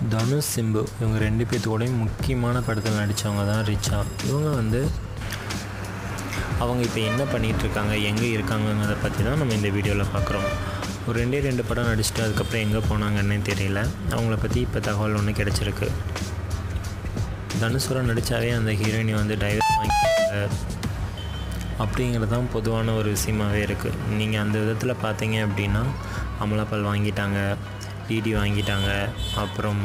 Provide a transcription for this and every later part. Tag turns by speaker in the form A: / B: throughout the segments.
A: தனுஷ் சிம்பு இவங்க ரெண்டு பேர்த்துக்கூடையும் முக்கியமான படத்தில் நடித்தவங்க தான் ரிச்சா இவங்க வந்து அவங்க இப்போ என்ன பண்ணிகிட்டு இருக்காங்க எங்கே இருக்காங்கங்கிறத பற்றி தான் நம்ம இந்த வீடியோவில் பார்க்குறோம் ஒரு ரெண்டே ரெண்டு படம் நடிச்சுட்டு அதுக்கப்புறம் எங்கே போனாங்கன்னே தெரியல அவங்கள பற்றி இப்போ தகவல் ஒன்று கிடச்சிருக்கு தனுஷோட நடித்தாவே அந்த ஹீரோயினி வந்து டைவர்ஸ் வாங்கிட்டாங்க அப்படிங்கிறது தான் பொதுவான ஒரு விஷயமாகவே இருக்குது நீங்கள் அந்த விதத்தில் பார்த்தீங்க அப்படின்னா அமலாபால் வாங்கிட்டாங்க டிடி வாங்கிட்டாங்க அப்புறம்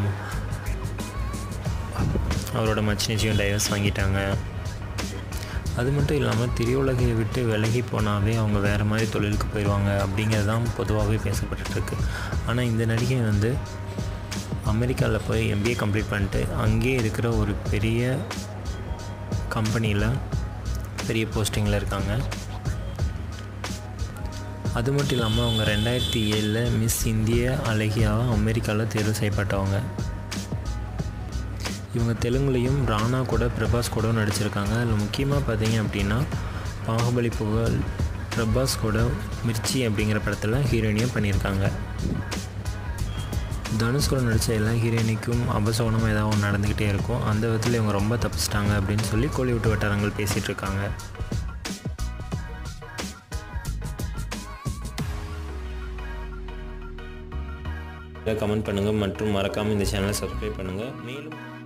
A: அவரோட மச்சினிச்சியும் டைவர்ஸ் வாங்கிட்டாங்க அது மட்டும் இல்லாமல் திரையுலகை விட்டு விலகி போனாவே அவங்க வேறு மாதிரி தொழிலுக்கு போயிடுவாங்க அப்படிங்கிறது தான் பொதுவாகவே பேசப்பட்டுருக்கு ஆனால் இந்த நடிகை வந்து அமெரிக்காவில் போய் எம்பிஏ கம்ப்ளீட் பண்ணிட்டு அங்கேயே இருக்கிற ஒரு பெரிய கம்பெனியில் பெரிய போஸ்டிங்கில் இருக்காங்க அது மட்டும் இல்லாமல் அவங்க ரெண்டாயிரத்தி ஏழில் மிஸ் இந்திய அழகியாக அமெரிக்காவில் தேர்வு செய்யப்பட்டவங்க இவங்க தெலுங்குலேயும் ராணா கூட பிரபாஸ் கூட நடிச்சிருக்காங்க அதில் முக்கியமாக பார்த்தீங்க அப்படின்னா பாகுபலி புகழ் பிரபாஸ் கூட மிர்ச்சி அப்படிங்கிற படத்தில் ஹீரோயினியும் பண்ணியிருக்காங்க தனுஷ் கூட நடித்த எல்லா ஹீரோயினிக்கும் அபசோகனமாக ஏதாவது ஒன்று நடந்துக்கிட்டே இருக்கும் அந்த விதத்தில் இவங்க ரொம்ப தப்பிச்சிட்டாங்க அப்படின்னு சொல்லி கோலிவுட் வட்டாரங்கள் பேசிகிட்டு இருக்காங்க கமெண்ட் பண்ணுங்கள் மற்றும் மறக்காமல் இந்த சேனலை சப்ஸ்கிரைப் பண்ணுங்கள் மேலும்